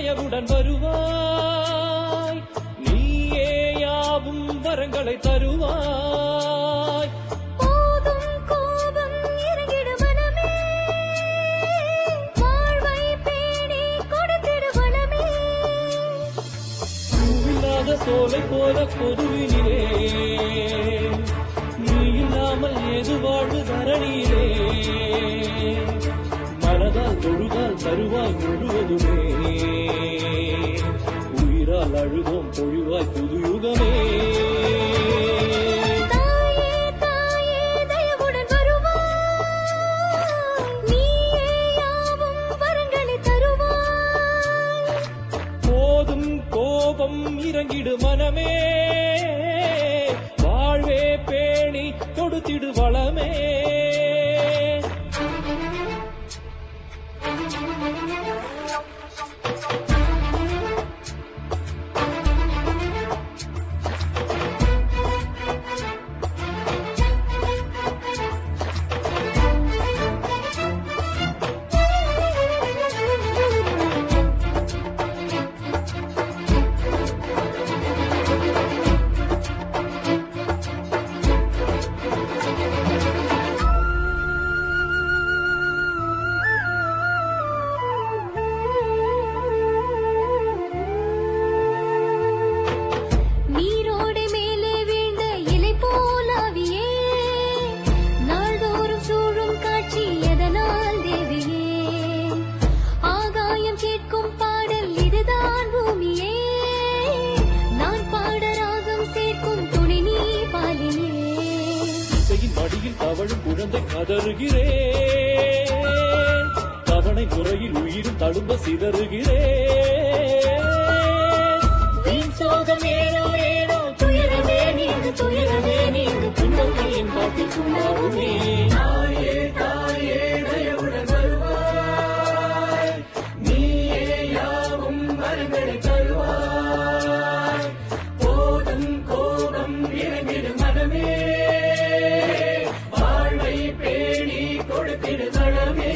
தயவுடன் வருவாய் நீயே யாவும் வரங்களை தருவாய் போதும் கோபம் இறங்கிடு மனமே வாழ்வை பேணி கொடுத்திடு வளமே பூவில்லாத சோலை போல பொதுவினிலே நீ இல்லாமல் ஏது வாழ்வு தரணியிலே மனதால் தொழுதால் தருவாய் முழுவதுமே உயிரால் அழுவோம் பொழிவாய் புது யுகமே தாயே தாயே தயவுடன் வருவாய் நீயே யாவும் வரங்களை தருவாய் போதும் கோபம் இறங்கிடு மனமே வாழ்வே பேணி கொடுத்திடு வளமே நீரோடை மேலே வீழ்ந்த இலை போலாவியே நாள்தோறும் சூழும் காட்சி எதனால் தேவியே ஆகாயம் கேட்கும் பாடல் இதுதான் பூமியே நான் பாட ராகம் சேர்க்கும் துணை நீ பாலியே இசையின் மடியில் தவழும் குழந்தை கதறுகிறேன் கவனை முறையில் உயிரும் தழும்ப சிதறுகிறேன் வீண் சோகம் ஏனோ ஏனோ துயரமே நீங்கு துயரமே நீங்கு துன்பங்களின் காட்டில் சும்மாவுமே தாயே தாயே தயவுடன் வருவாய் நீயே யாவும் வரங்களை தருவாய் போதும் கோபம் இறங்கிடு மனமே வாழ்வை பேணி கொடுத்திடு தளமே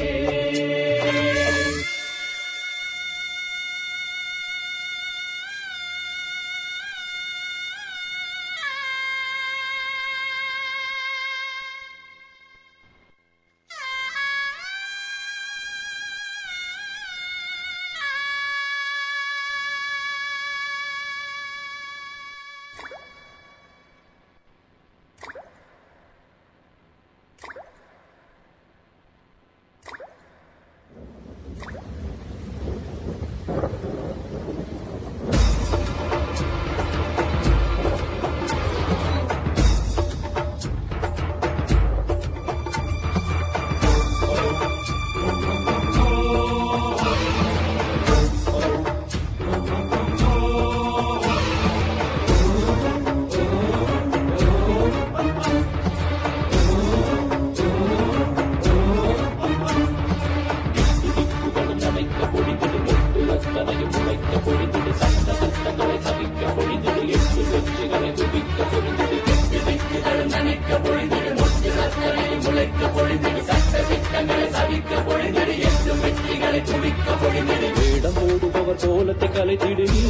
வேடம் போடுபவர் கோலத்தை கலைத்திடு நீ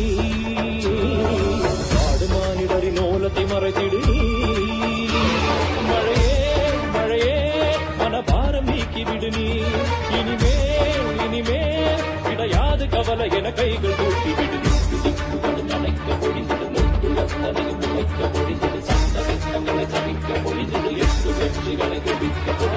ஆடு மானிடரின் ஓலத்தை மறைத்திடு நீ மழையே மழையே மனபாரம் நீக்கிவிடு நீ இனிமேல் இனிமேல் கிடையாது கவலை என கைகள் தூக்கி விடு திக்குகளும் அணைக்க பொழிந்திடு முத்துலத்தனையும் உழைக்க பொழிந்திடு சந்த வெட்டங்களை சபிக்க பொழிந்திடு எட்டு வெற்றிகளை குவிக்க பொழிந்திடு